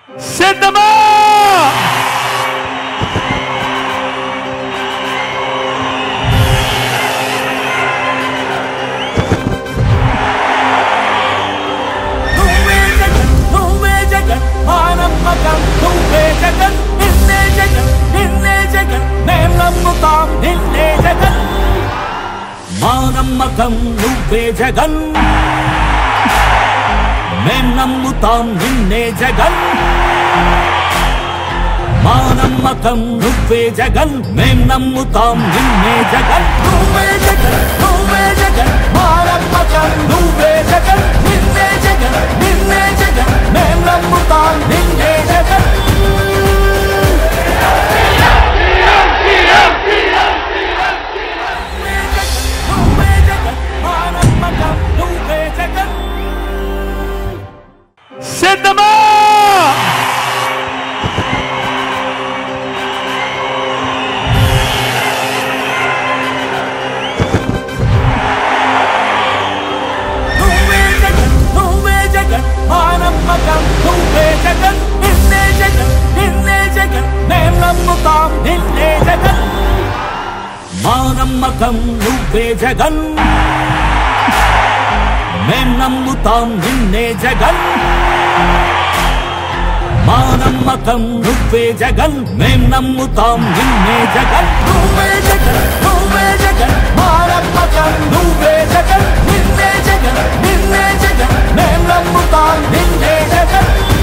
సిద్ధమా నువ్వే జగన్ నువ్వే జగన్ మా నమ్మకం నువ్వే జగన్ నిన్నే జగన్ నిన్నే జగన్ మేం నమ్ముతాం నిన్నే జగన్ మా నమ్మకం నువ్వే జగన్ మేం నమ్ముతాం నిన్నే జగన్ మా నమ్మకం నువ్వే జగన్ మేం నమ్ముతాం నిన్నే జగన్ నువ్వే జగన్ నువ్వే జగన్ మా నమ్మకం నువ్వే జగన్ నిన్నే జగన్ నిన్నే జగన్ మేం నమ్ముతాం నిన్నే జగన్ నువ్వే జగన్, నువ్వే జగన్ మా నమ్మకం నువ్వే జగన్ సిద్ధమా నువ్వే జగన్ నువ్వే జగన్ మా నమ్మకం నువ్వే జగన్ నిన్నే జగన్ నిన్నే జగన్ మేం నమ్ముతాం నిన్నే జగన్ మా నమ్మకం నువ్వే జగన్ మేం నమ్ముతాం నిన్నే జగన్ మా నమ్మకం నువ్వే జగన్ మేం నమ్ముతాం నిన్నే జగన్ నువ్వే జగన్ నువ్వే జగన్ మా నమ్మకం నువ్వే జగన్ నిన్నే జగన్ నిన్నే జగన్ మేం నమ్ముతాం నిన్నే జగన్